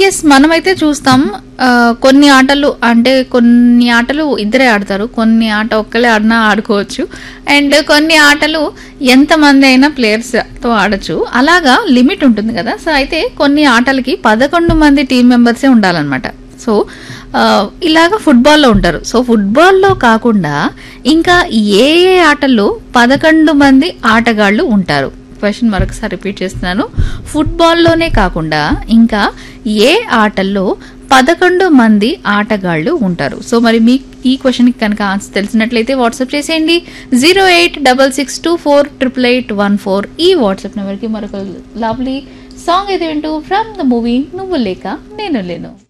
yes మనమైతే చూస్తాం ఆ, కొన్ని ఆటలు అంటే కొన్ని ఆటలు ఇద్దరే ఆడతారు కొన్ని ఆట ఒక్కలే ఆడినా ఆడుకోవచ్చు అండ్ కొన్ని ఆటలు ఎంతమంది అయినా ప్లేయర్స్తో ఆడొచ్చు అలాగా లిమిట్ ఉంటుంది కదా సో అయితే కొన్ని ఆటలకి పదకొండు మంది టీం మెంబర్సే ఉండాలన్నమాట సో ఆ, ఇలాగ ఫుట్బాల్లో ఉంటారు సో ఫుట్బాల్లో కాకుండా ఇంకా ఏ ఏ ఆటల్లో పదకొండు మంది ఆటగాళ్ళు ఉంటారు క్వశ్చన్ మరొకసారి రిపీట్ చేస్తున్నాను ఫుట్బాల్లోనే కాకుండా ఇంకా ఏ ఆటల్లో పదకొండు మంది ఆటగాళ్ళు ఉంటారు సో మరి మీ ఈ క్వశ్చన్కి కనుక ఆన్సర్ తెలిసినట్లయితే వాట్సాప్ చేసేయండి zero eight double six two four triple eight one four ఈ వాట్సాప్ నెంబర్కి మరొక లవ్లీ సాంగ్ అయితే వింటూ ఫ్రమ్ ద మూవీ నువ్వు లేక నేను లేను